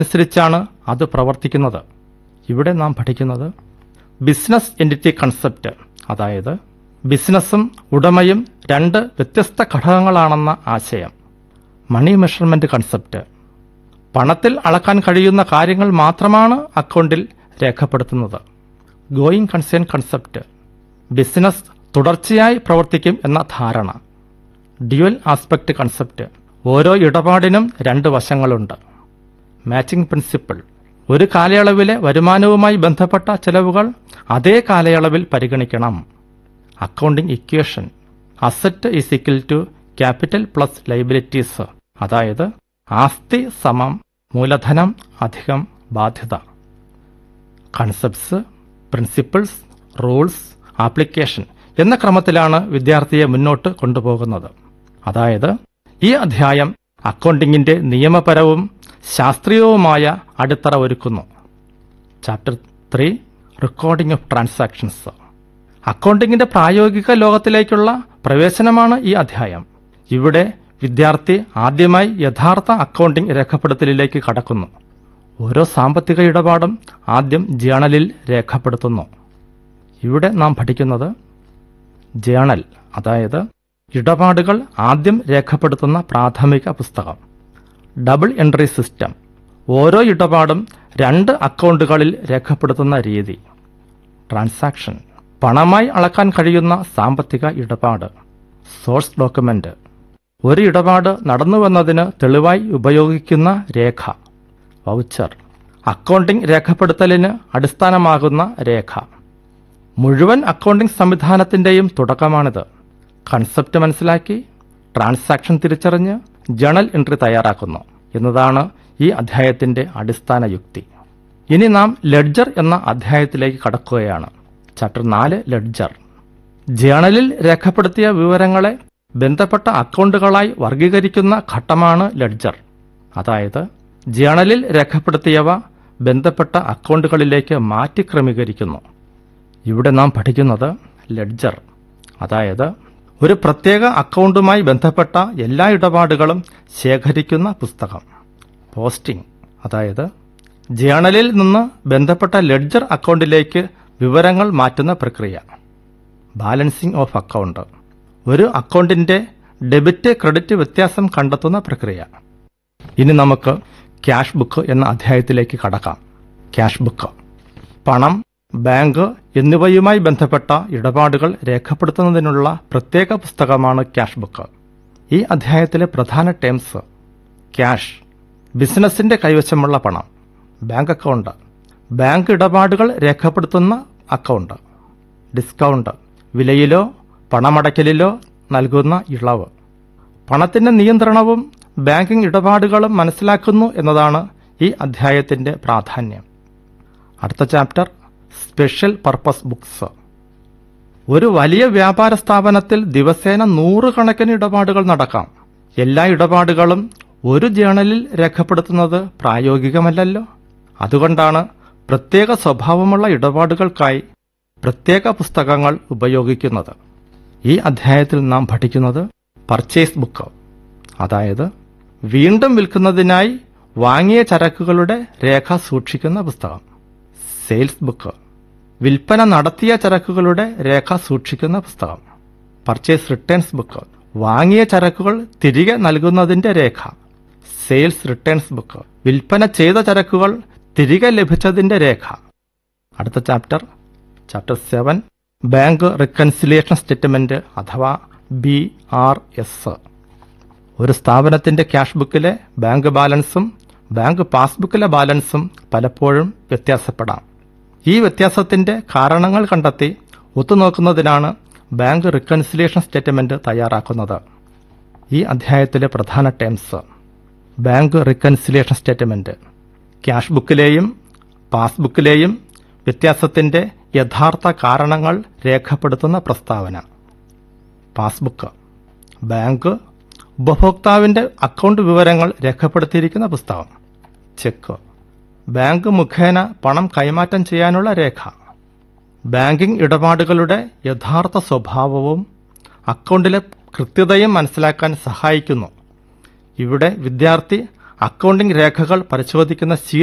അനുസരിച്ചാണ് അത് പ്രവർത്തിക്കുന്നത് ഇവിടെ നാം പഠിക്കുന്നത് ബിസിനസ് എൻറ്റിറ്റി കൺസെപ്റ്റ് അതായത് ബിസിനസ്സും ഉടമയും രണ്ട് വ്യത്യസ്ത ഘടകങ്ങളാണെന്ന ആശയം മണി മെഷർമെന്റ് കൺസെപ്റ്റ് പണത്തിൽ അളക്കാൻ കഴിയുന്ന കാര്യങ്ങൾ മാത്രമാണ് അക്കൗണ്ടിൽ രേഖപ്പെടുത്തുന്നത് ഗോയിങ് കൺസേൺ കൺസെപ്റ്റ് ബിസിനസ് തുടർച്ചയായി പ്രവർത്തിക്കും എന്ന ധാരണ ഡ്യുവൽ ആസ്പെക്ട് കൺസെപ്റ്റ് ഓരോ ഇടപാടിനും രണ്ട് വശങ്ങളുണ്ട് മാച്ചിംഗ് പ്രിൻസിപ്പിൾ ഒരു കാലയളവിലെ വരുമാനവുമായി ബന്ധപ്പെട്ട ചെലവുകൾ അതേ കാലയളവിൽ പരിഗണിക്കണം accounting equation asset is equal to capital plus liabilities അതായത് ആസ്തി സമം മൂലധനം അധികം ബാധ്യത കൺസെപ്റ്റ്സ് പ്രിൻസിപ്പിൾസ് റൂൾസ് ആപ്ലിക്കേഷൻ എന്ന ക്രമത്തിലാണ് വിദ്യാർത്ഥിയെ മുന്നോട്ട് കൊണ്ടുപോകുന്നത് അതായത് ഈ അധ്യായം അക്കൗണ്ടിങ്ങിന്റെ നിയമപരവും ശാസ്ത്രീയവുമായ അടിത്തറ ഒരുക്കുന്നു chapter three recording of transactions അക്കൗണ്ടിങ്ങിന്റെ പ്രായോഗിക ലോകത്തിലേക്കുള്ള പ്രവേശനമാണ് ഈ അധ്യായം ഇവിടെ വിദ്യാർത്ഥി ആദ്യമായി യഥാർത്ഥ അക്കൗണ്ടിംഗ് രേഖപ്പെടുത്തലിലേക്ക് കടക്കുന്നു ഓരോ സാമ്പത്തിക ഇടപാടും ആദ്യം ജേണലിൽ രേഖപ്പെടുത്തുന്നു ഇവിടെ നാം പഠിക്കുന്നത് ജേണൽ അതായത് ഇടപാടുകൾ ആദ്യം രേഖപ്പെടുത്തുന്ന പ്രാഥമിക പുസ്തകം ഡബിൾ എൻട്രി സിസ്റ്റം ഓരോ ഇടപാടും രണ്ട് അക്കൗണ്ടുകളിൽ രേഖപ്പെടുത്തുന്ന രീതി ട്രാൻസാക്ഷൻ പണമായി അളക്കാൻ കഴിയുന്ന സാമ്പത്തിക ഇടപാട് സോഴ്സ് ഡോക്യുമെന്റ് ഒരു ഇടപാട് നടന്നുവെന്നതിന് തെളിവായി ഉപയോഗിക്കുന്ന രേഖ വൗച്ചർ അക്കൗണ്ടിംഗ് രേഖപ്പെടുത്തലിന് അടിസ്ഥാനമാകുന്ന രേഖ മുഴുവൻ അക്കൗണ്ടിംഗ് സംവിധാനത്തിന്റെയും തുടക്കമാണിത് കൺസെപ്റ്റ് മനസ്സിലാക്കി ട്രാൻസാക്ഷൻ തിരിച്ചറിഞ്ഞ് ജേണൽ എൻട്രി തയ്യാറാക്കുന്നു എന്നതാണ് ഈ അധ്യായത്തിന്റെ അടിസ്ഥാന യുക്തി ഇനി നാം ലെഡ്ജർ എന്ന അധ്യായത്തിലേക്ക് കടക്കുകയാണ് ചാപ്റ്റർ നാല് ലെഡ്ജർ ജേണലിൽ രേഖപ്പെടുത്തിയ വിവരങ്ങളെ ബന്ധപ്പെട്ട അക്കൗണ്ടുകളായി വർഗീകരിക്കുന്ന ഘട്ടമാണ് ലെഡ്ജർ അതായത് ജേണലിൽ രേഖപ്പെടുത്തിയവ ബന്ധപ്പെട്ട അക്കൗണ്ടുകളിലേക്ക് മാറ്റി ക്രമീകരിക്കുന്നു ഇവിടെ നാം പഠിക്കുന്നത് ലെഡ്ജർ അതായത് ഒരു പ്രത്യേക അക്കൗണ്ടുമായി ബന്ധപ്പെട്ട എല്ലാ ഇടപാടുകളും ശേഖരിക്കുന്ന പുസ്തകം പോസ്റ്റിംഗ് അതായത് ജേണലിൽ നിന്ന് ബന്ധപ്പെട്ട ലെഡ്ജർ അക്കൗണ്ടിലേക്ക് വിവരങ്ങൾ മാറ്റുന്ന പ്രക്രിയ ബാലൻസിംഗ് ഓഫ് അക്കൗണ്ട് ഒരു അക്കൗണ്ടിന്റെ ഡെബിറ്റ് ക്രെഡിറ്റ് വ്യത്യാസം കണ്ടെത്തുന്ന പ്രക്രിയ ഇനി നമുക്ക് ക്യാഷ് ബുക്ക് എന്ന അധ്യായത്തിലേക്ക് കടക്കാം ക്യാഷ് ബുക്ക് പണം ബാങ്ക് എന്നിവയുമായി ബന്ധപ്പെട്ട ഇടപാടുകൾ രേഖപ്പെടുത്തുന്നതിനുള്ള പ്രത്യേക പുസ്തകമാണ് ക്യാഷ് ബുക്ക് ഈ അധ്യായത്തിലെ പ്രധാന ടേംസ് ക്യാഷ് ബിസിനസിന്റെ കൈവശമുള്ള പണം ബാങ്ക് അക്കൗണ്ട് ബാങ്ക് ഇടപാടുകൾ രേഖപ്പെടുത്തുന്ന അക്കൗണ്ട് ഡിസ്കൗണ്ട് വിലയിലോ പണമടയ്ക്കലിലോ നൽകുന്ന ഇളവ് പണത്തിന്റെ നിയന്ത്രണവും ബാങ്കിംഗ് ഇടപാടുകളും മനസ്സിലാക്കുന്നു എന്നതാണ് ഈ അധ്യായത്തിന്റെ പ്രാധാന്യം അടുത്ത ചാപ്റ്റർ സ്പെഷ്യൽ പർപ്പസ് ബുക്സ് ഒരു വലിയ വ്യാപാര സ്ഥാപനത്തിൽ ദിവസേന നൂറുകണക്കിന് ഇടപാടുകൾ നടക്കാം എല്ലാ ഇടപാടുകളും ഒരു ജേണലിൽ രേഖപ്പെടുത്തുന്നത് പ്രായോഗികമല്ലല്ലോ അതുകൊണ്ടാണ് പ്രത്യേക സ്വഭാവമുള്ള ഇടപാടുകൾക്കായി പ്രത്യേക പുസ്തകങ്ങൾ ഉപയോഗിക്കുന്നത് ഈ അധ്യായത്തിൽ നാം പഠിക്കുന്നത് പർച്ചേസ് ബുക്ക് അതായത് വീണ്ടും വിൽക്കുന്നതിനായി വാങ്ങിയ ചരക്കുകളുടെ രേഖ സൂക്ഷിക്കുന്ന പുസ്തകം സെയിൽസ് ബുക്ക് വിൽപ്പന നടത്തിയ ചരക്കുകളുടെ രേഖ സൂക്ഷിക്കുന്ന പുസ്തകം പർച്ചേസ് റിട്ടേൺസ് ബുക്ക് വാങ്ങിയ ചരക്കുകൾ തിരികെ നൽകുന്നതിന്റെ രേഖ സെയിൽസ് റിട്ടേൺസ് ബുക്ക് വിൽപ്പന ചെയ്ത ചരക്കുകൾ തിരികെ ലഭിച്ചതിന്റെ രേഖ അടുത്ത chapter chapter seven bank reconciliation statement അഥവാ ബി ആർ എസ് ഒരു സ്ഥാപനത്തിന്റെ ക്യാഷ് ബുക്കിലെ ബാങ്ക് ബാലൻസും ബാങ്ക് പാസ്ബുക്കിലെ ബാലൻസും പലപ്പോഴും വ്യത്യാസപ്പെടാം ഈ വ്യത്യാസത്തിന്റെ കാരണങ്ങൾ കണ്ടെത്തി ഒത്തുനോക്കുന്നതിനാണ് ബാങ്ക് റിക്കൺസിലിയേഷൻ സ്റ്റേറ്റ്മെന്റ് തയ്യാറാക്കുന്നത് ഈ അധ്യായത്തിലെ പ്രധാന terms bank reconciliation statement cash ബുക്കിലെയും പാസ്ബുക്കിലെയും വ്യത്യാസത്തിന്റെ യഥാർത്ഥ കാരണങ്ങൾ രേഖപ്പെടുത്തുന്ന പ്രസ്താവന പാസ്ബുക്ക് ബാങ്ക് ഉപഭോക്താവിന്റെ അക്കൗണ്ട് വിവരങ്ങൾ രേഖപ്പെടുത്തിയിരിക്കുന്ന പുസ്തകം ചെക്ക് ബാങ്ക് മുഖേന പണം കൈമാറ്റം ചെയ്യാനുള്ള രേഖ ബാങ്കിംഗ് ഇടപാടുകളുടെ യഥാർത്ഥ സ്വഭാവവും അക്കൗണ്ടിലെ കൃത്യതയും മനസ്സിലാക്കാൻ സഹായിക്കുന്നു ഇവിടെ വിദ്യാർത്ഥി അക്കൗണ്ടിംഗ് രേഖകൾ പരിശോധിക്കുന്ന